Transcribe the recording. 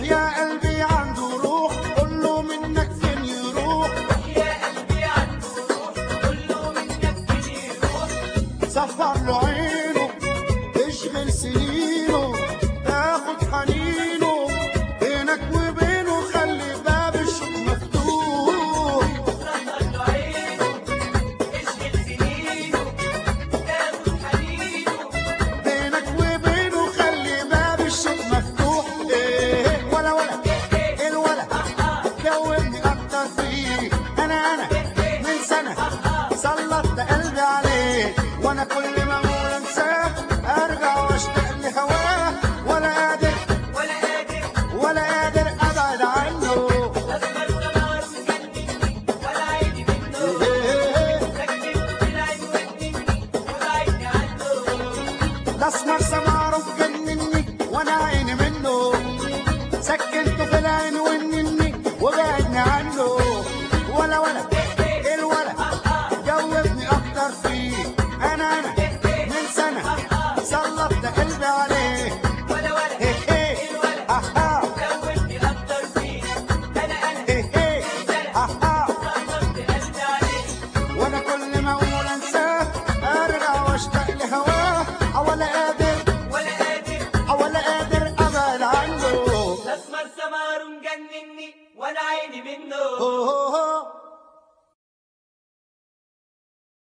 يا قلبي عنده روح قول له منك فين يروح يا قلبي عنده روح كله منك بيروح سفر له عينه تشغل سنينه تاخد حنينه بينك وبينه خلي باب الشوق مفتوح سهر له عينه اشغل سنينه تاخد حنينه بينك وبينه خلي باب الشوق مفتوح ايه ولا ولا ايه الولا جاوبني اكتر فيه انا انا من سنه سلطت قلبي عليه وانا كل ما اقول انساه ارجع واشتاق لهواه ولا قادر ولا قادر ولا قادر ابعد عنه اسمر سمار مجنني ولا عيني منه إيه سكت في العين ودني وبعدني عنه الاسمر سماره مجنني وانا عيني منه سكنته في العين ونني وبعدني عنه ولا ولا الولا جاوبني اكتر فيه انا انا من سنه سلطت قلبي عليه ولا ولا إيه إيه أها زودني اكتر فيه انا انا إيه إيه أها سهرت قلبي عليه وانا كل ما اقول انساه ارجع واشتاق لهواه ولا قادر ولا قادر ولا قادر ابعد عنه اسمر سمار مجنني وانا عيني منه أوه